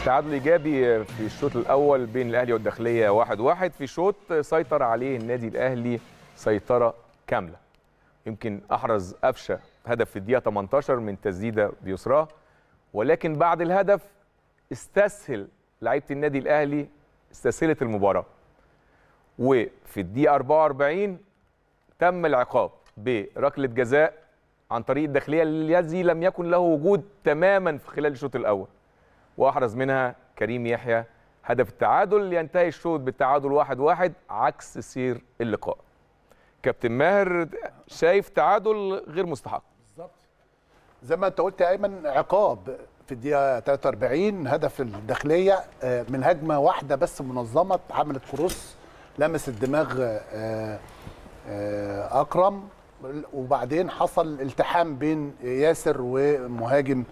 تعادل ايجابي في الشوط الاول بين الاهلي والداخليه واحد واحد في شوط سيطر عليه النادي الاهلي سيطره كامله يمكن احرز قفشه هدف في الدقيقه 18 من تسديده بيسراه ولكن بعد الهدف استسهل لعيبه النادي الاهلي استسهلت المباراه وفي الدقيقه 44 تم العقاب بركله جزاء عن طريق الداخليه الذي لم يكن له وجود تماما في خلال الشوط الاول واحرز منها كريم يحيى هدف التعادل لينتهي الشوط بالتعادل واحد واحد عكس سير اللقاء كابتن ماهر شايف تعادل غير مستحق زي ما انت قلت يا ايمن عقاب في الدقيقه 43 هدف الداخليه آه، من هجمه واحده بس منظمه عملت كروس لمس الدماغ آه، آه، اكرم وبعدين حصل التحام بين ياسر ومهاجم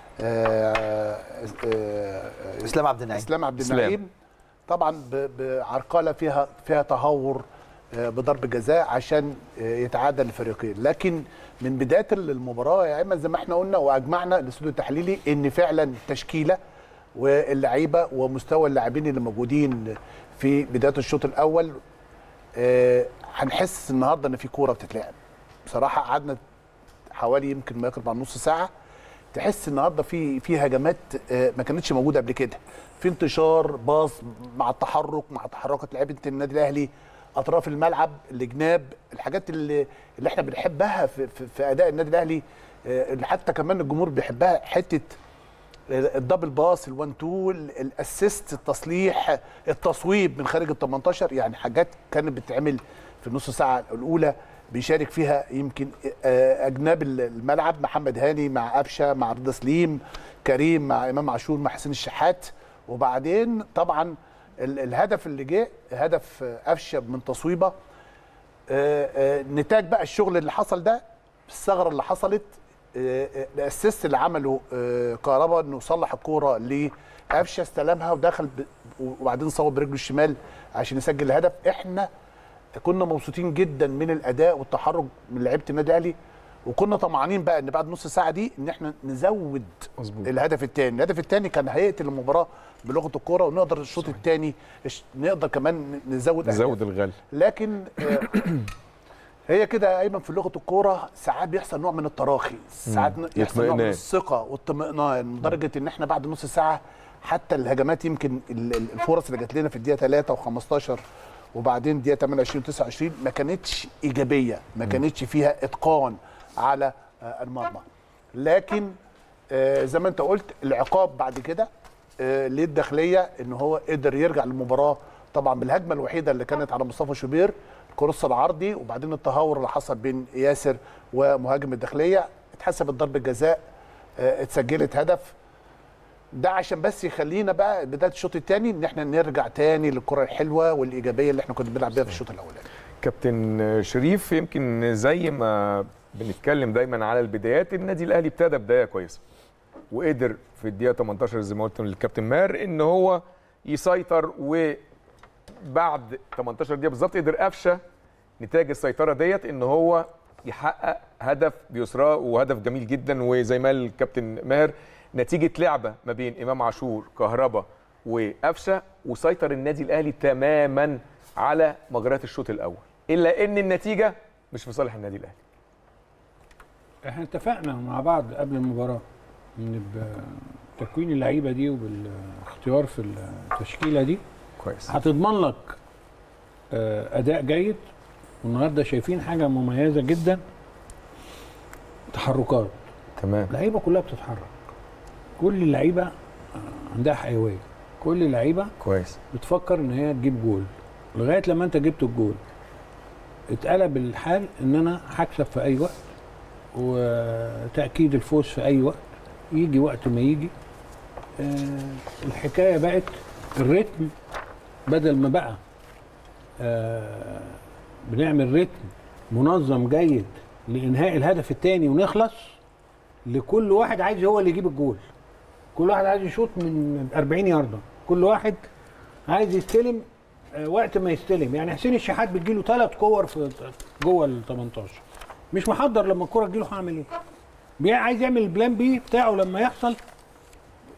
آه، آه، اسلام عبد النعيم اسلام عبد إسلام. النعيم طبعا ب- بعرقله فيها فيها تهور آه، بضرب جزاء عشان آه، يتعادل الفريقين لكن من بدايه المباراه يا ايمن زي ما احنا قلنا واجمعنا الاستوديو التحليلي ان فعلا التشكيله واللعيبه ومستوى اللاعبين اللي موجودين في بدايه الشوط الاول آه، هنحس النهارده ان في كوره بتتلعب بصراحه قعدنا حوالي يمكن ما يقرب عن نص ساعه تحس النهارده في في هجمات آه، ما كانتش موجوده قبل كده في انتشار باص مع التحرك مع تحركات لعيبه النادي الاهلي اطراف الملعب الجناب الحاجات اللي اللي احنا بنحبها في, في, في اداء النادي الاهلي آه، اللي حتى كمان الجمهور بيحبها حته الدبل باس الوان تو الاسيست التصليح التصويب من خارج ال 18 يعني حاجات كانت بتتعمل في النص ساعه الاولى بيشارك فيها يمكن آه، اجناب الملعب محمد هاني مع قفشه مع رضا سليم كريم مع امام عاشور مع حسين الشحات وبعدين طبعا ال- الهدف اللي جه هدف آه، قفشه من تصويبه آه، آه، نتاج بقى الشغل اللي حصل ده الثغره اللي حصلت آه، آه، الاسيست اللي عمله آه، كهربا انه صلح الكوره لقفشه استلمها ودخل ب- وبعدين صوب برجله الشمال عشان يسجل الهدف احنا كنا مبسوطين جدا من الاداء والتحرك من لعيبه النادي الاهلي وكنا طمعانين بقى ان بعد نص ساعه دي ان احنا نزود مظبوط. الهدف الثاني الهدف الثاني كان هيقتل المباراه بلغه الكوره ونقدر الشوط الثاني نقدر كمان نزود أهداف. نزود الغل لكن آه، هي كده يا ايمن في لغه الكوره ساعات بيحصل نوع من التراخي ساعات ن- يحصل نوع من اطمئنان. الثقه والاطمئنان لدرجه ان احنا بعد نص ساعه حتى الهجمات يمكن ال- ال- الفرص اللي جات لنا في الدقيقه 3 و15 وبعدين الدقيقه 28 و29 ما كانتش ايجابيه ما كانتش فيها اتقان على آه، المرمى لكن آه، زي ما انت قلت العقاب بعد كده آه، للداخليه ان هو قدر يرجع للمباراه طبعا بالهجمه الوحيده اللي كانت على مصطفى شوبير الكروس العرضي وبعدين التهور اللي حصل بين ياسر ومهاجم الداخليه اتحسبت ضربه جزاء آه، اتسجلت هدف ده عشان بس يخلينا بقى بدايه الشوط الثاني ان احنا نرجع تاني للكره الحلوه والايجابيه اللي احنا كنا بنلعب بيها في الشوط الاولاني كابتن شريف يمكن زي ما بنتكلم دايما على البدايات النادي الاهلي ابتدى بدايه كويسه وقدر في الدقيقه 18 زي ما قلت للكابتن ماهر ان هو يسيطر وبعد 18 دقيقه بالظبط قدر قفشه نتاج السيطره ديت ان هو يحقق هدف بيسراه وهدف جميل جدا وزي ما قال الكابتن ماهر نتيجه لعبه ما بين امام عاشور كهربا وقفشه وسيطر النادي الاهلي تماما على مجريات الشوط الاول الا ان النتيجه مش في صالح النادي الاهلي احنا اتفقنا مع بعض قبل المباراه ان بتكوين اللعيبه دي وبالاختيار في التشكيله دي كويس هتضمن لك آه، اداء جيد والنهارده شايفين حاجه مميزه جدا تحركات تمام اللعيبه كلها بتتحرك كل اللعيبه آه، عندها حيويه كل اللعيبه كويس بتفكر ان هي تجيب جول لغايه لما انت جبت الجول اتقلب الحال ان انا هكسب في اي وقت وتاكيد الفوز في اي وقت يجي وقت ما يجي آه الحكايه بقت الريتم بدل ما بقى آه بنعمل ريتم منظم جيد لانهاء الهدف الثاني ونخلص لكل واحد عايز هو اللي يجيب الجول كل واحد عايز يشوط من 40 يارده كل واحد عايز يستلم آه، وقت ما يستلم يعني حسين الشحات بتجيله ثلاث كور في جوه ال 18 مش محضر لما الكره تجيله هعمل ايه بي- عايز يعمل البلان بي بتاعه لما يحصل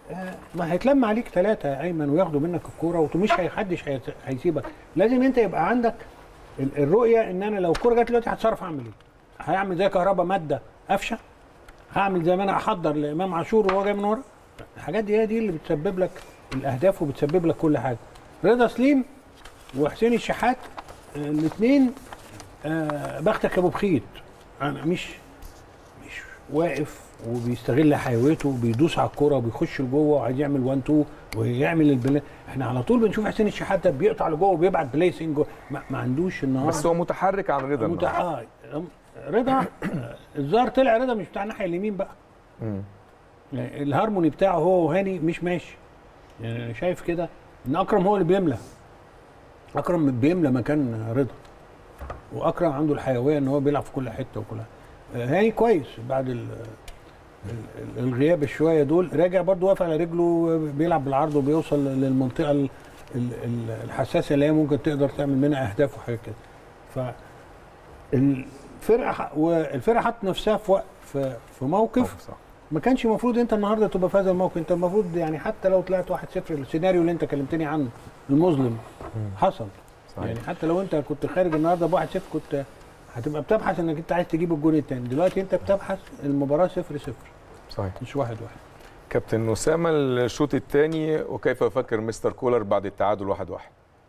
آه، ما هيتلم عليك ثلاثه يا ايمن وياخدوا منك الكوره ومش هيحدش هيت- هيسيبك لازم انت يبقى عندك ال- الرؤيه ان انا لو الكوره جت دلوقتي هتصرف اعمل ايه؟ هعمل زي كهربا ماده قفشه هعمل زي ما انا احضر لامام عاشور وهو جاي من ورا الحاجات دي هي دي اللي بتسبب لك الاهداف وبتسبب لك كل حاجه رضا سليم وحسين الشحات الاثنين آه بختك يا ابو بخيت انا مش مش واقف وبيستغل حيويته وبيدوس على الكوره وبيخش لجوه وعايز يعمل 1 2 ويعمل البلا احنا على طول بنشوف حسين الشحات ده بيقطع لجوه وبيبعت بليسنج ما, ما عندوش النهارده بس هو متحرك عن رضا مت... النهاردة. آه رضا آه، الظاهر طلع رضا مش بتاع الناحيه اليمين بقى مم. يعني الهارموني بتاعه هو وهاني مش ماشي يعني انا شايف كده ان اكرم هو اللي بيملى اكرم بيملى مكان رضا واكرم عنده الحيويه ان هو بيلعب في كل حته وكلها آه، هاني كويس بعد ال ال- ال- الغياب الشويه دول راجع برضو واقف على رجله بيلعب بالعرض وبيوصل للمنطقه ال- ال- ال- الحساسه اللي هي ممكن تقدر تعمل منها اهداف وحاجات كده ف الفرقه ح- والفرقه حط نفسها في وقت في في موقف صح ما كانش المفروض انت النهارده تبقى في هذا الموقف انت المفروض يعني حتى لو طلعت 1-0 السيناريو اللي انت كلمتني عنه المظلم حصل صحيح. يعني حتى لو انت كنت خارج النهارده ب 1-0 كنت هتبقى بتبحث انك انت عايز تجيب الجون الثاني دلوقتي انت بتبحث المباراه 0-0 صحيح مش 1-1 كابتن اسامه الشوط الثاني وكيف يفكر مستر كولر بعد التعادل 1-1 واحد واحد.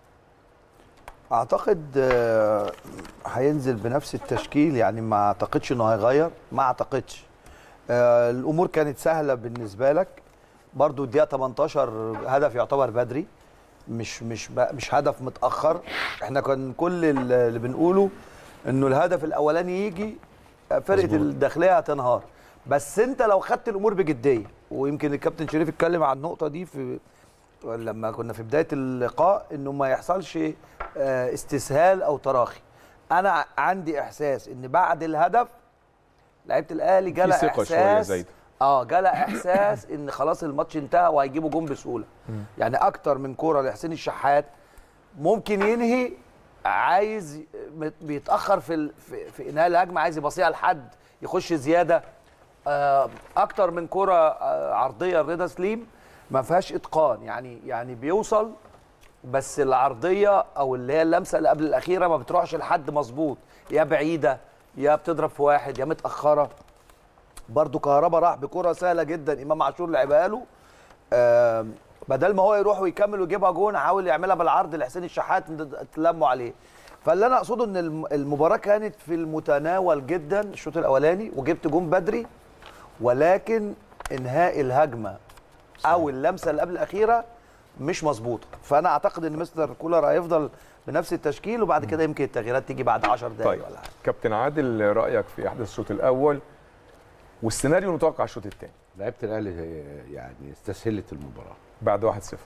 اعتقد آه، هينزل بنفس التشكيل يعني ما اعتقدش انه هيغير ما اعتقدش آه، الامور كانت سهله بالنسبه لك برضو الدقيقه 18 هدف يعتبر بدري مش مش ب- مش هدف متاخر احنا كان كل اللي بنقوله انه الهدف الاولاني يجي آه، فرقه مظبوط. الداخليه هتنهار بس انت لو خدت الامور بجديه ويمكن الكابتن شريف اتكلم عن النقطه دي في لما كنا في بدايه اللقاء انه ما يحصلش آه، استسهال او تراخي انا ع- عندي احساس ان بعد الهدف لعيبه الاهلي في جالها ثقه شويه احساس زايده اه جالها احساس ان خلاص الماتش انتهى وهيجيبوا جون بسهوله يعني اكتر من كوره لحسين الشحات ممكن ينهي عايز مت- بيتاخر في ال- في, في انهاء الهجمه عايز يبصيها لحد يخش زياده آه، اكتر من كره آه، عرضيه رضا سليم ما فيهاش اتقان يعني يعني بيوصل بس العرضيه او اللي هي اللمسه اللي قبل الاخيره ما بتروحش لحد مظبوط يا بعيده يا بتضرب في واحد يا متاخره برضو كهربا راح بكره سهله جدا امام عاشور لعبها له آم، بدل ما هو يروح ويكمل ويجيبها جون حاول يعملها بالعرض لحسين الشحات تلموا عليه فاللي انا اقصده ان الم- المباراه كانت في المتناول جدا الشوط الاولاني وجبت جون بدري ولكن انهاء الهجمه او اللمسه اللي قبل الاخيره مش مظبوطه فانا اعتقد ان مستر كولر هيفضل بنفس التشكيل وبعد كده يمكن التغييرات تيجي بعد 10 دقائق طيب ولا حاجه كابتن عادل رايك في احداث الشوط الاول والسيناريو المتوقع الشوط الثاني لعيبه الاهلي هي- يعني استسهلت المباراه بعد 1-0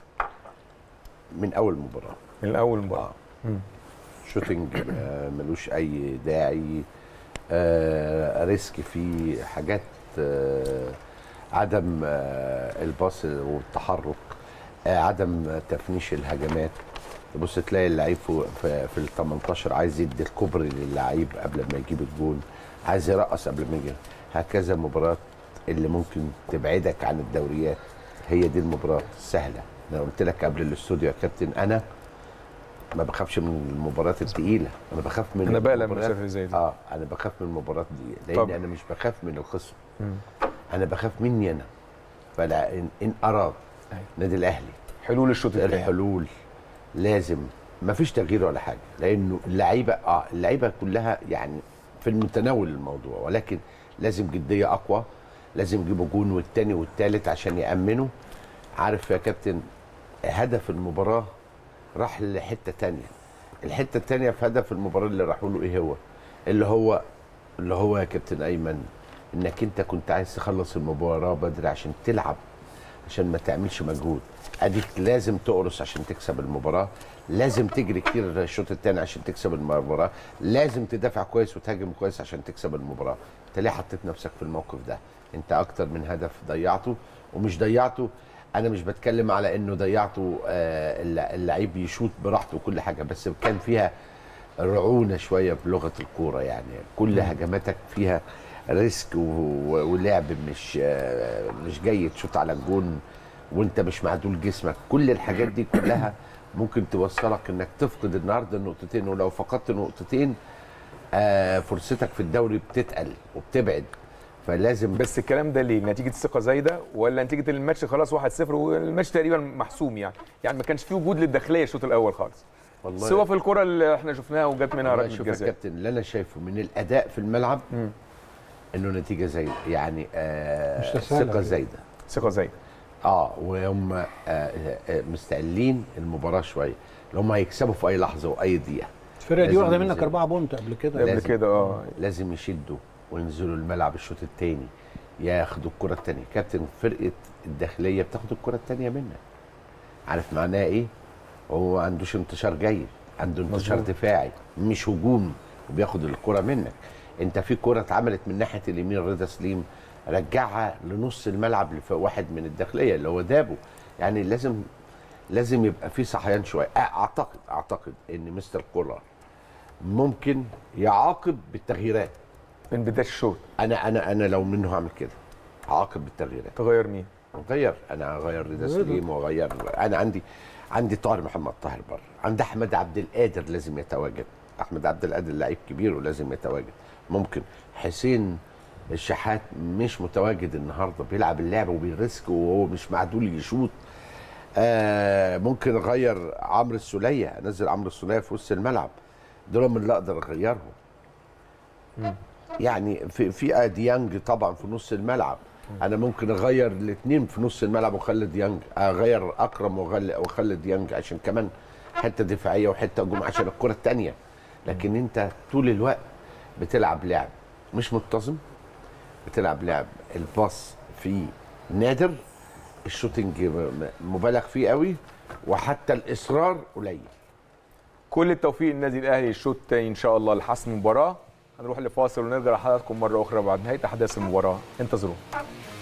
من اول مباراه من الاول مباراه شوتنج آه، ملوش اي داعي آه، ريسك فيه حاجات آه، عدم آه، الباص والتحرك آه، عدم تفنيش الهجمات تبص تلاقي اللعيب فوق- في في ال 18 عايز يدي الكوبري للعيب قبل ما يجيب الجون عايز يرقص قبل ما يجي هكذا المباريات اللي ممكن تبعدك عن الدوريات هي دي المباراه السهله انا قلت لك قبل الاستوديو يا كابتن انا ما بخافش من المباريات الثقيله انا بخاف من انا بقلق من المباريات- المسافه اللي زي دي اه انا بخاف من المباريات دي لان طبعا. انا مش بخاف من الخصم مم. انا بخاف مني انا فلا ان, إن اراد أيوة. نادي الاهلي حلول الشوط الثاني الحلول لازم ما فيش تغيير ولا حاجه لانه اللعيبه اه اللعيبه كلها يعني في المتناول الموضوع ولكن لازم جديه اقوى لازم يجيبوا جون والتاني والتالت عشان يامنوا عارف يا كابتن هدف المباراه راح لحته تانية الحته التانية في هدف المباراه اللي راحوا له ايه هو اللي هو اللي هو يا كابتن ايمن انك انت كنت عايز تخلص المباراه بدري عشان تلعب عشان ما تعملش مجهود اديك لازم تقرص عشان تكسب المباراه لازم تجري كتير الشوط الثاني عشان تكسب المباراه لازم تدافع كويس وتهاجم كويس عشان تكسب المباراه انت ليه حطيت نفسك في الموقف ده انت اكتر من هدف ضيعته ومش ضيعته انا مش بتكلم على انه ضيعته آه، الل- اللعيب يشوط براحته وكل حاجه بس كان فيها رعونه شويه بلغه الكوره يعني كل هجماتك فيها ريسك و- و- ولعب مش آه، مش جاي تشوط على الجون وانت مش معدول جسمك كل الحاجات دي كلها ممكن توصلك انك تفقد النهارده النقطتين ولو فقدت نقطتين آه فرصتك في الدوري بتتقل وبتبعد فلازم بس الكلام ده ليه؟ نتيجه الثقه زايده ولا نتيجه الماتش خلاص 1-0 والماتش تقريبا محسوم يعني يعني ما كانش فيه وجود للداخليه الشوط الاول خالص والله سوى في الكره اللي احنا شفناها وجت منها والله ركله شوف يا جزاء كابتن اللي انا شايفه من الاداء في الملعب مم. انه نتيجه زايده يعني آه مش تسهل ثقه عليه. زايده ثقه زايده اه وهم آه آه مستقلين المباراه شويه اللي هم هيكسبوا في اي لحظه واي دقيقه الفرقه دي لازم واخده منك ينزل. اربعه بونت قبل كده قبل لازم. كده اه لازم يشدوا وينزلوا الملعب الشوط الثاني ياخدوا الكره الثانيه كابتن فرقه الداخليه بتاخد الكره الثانيه منك عارف معناها ايه هو ما عندوش انتشار جيد عنده انتشار مظبوط. دفاعي مش هجوم وبياخد الكره منك انت في كره اتعملت من ناحيه اليمين رضا سليم رجعها لنص الملعب لواحد من الداخليه اللي هو دابو يعني لازم لازم يبقى في صحيان شويه اعتقد اعتقد ان مستر كولر ممكن يعاقب بالتغييرات من بدايه الشوط انا انا انا لو منه هعمل كده هعاقب بالتغييرات تغير مين؟ غير انا هغير رضا سليم واغير انا عندي عندي طاهر محمد طاهر بره عندي احمد عبد القادر لازم يتواجد احمد عبد القادر لعيب كبير ولازم يتواجد ممكن حسين الشحات مش متواجد النهارده بيلعب اللعبه وبيرسك وهو مش معدول يشوط آه ممكن اغير عمرو السوليه انزل عمرو السوليه في وسط الملعب دول من اللي اقدر اغيرهم يعني في في ديانج طبعا في نص الملعب انا ممكن اغير الاثنين في نص الملعب واخلي ديانج اغير اكرم واخلي واخلي ديانج عشان كمان حته دفاعيه وحته هجوم عشان الكره الثانيه لكن انت طول الوقت بتلعب لعب مش منتظم بتلعب لعب الباص فيه نادر الشوتنج م- مبالغ فيه قوي وحتى الاصرار قليل كل التوفيق للنادي الاهلي الشوط الثاني ان شاء الله لحسم المباراه هنروح لفاصل ونرجع لحضراتكم مره اخرى بعد نهايه احداث المباراه انتظرونا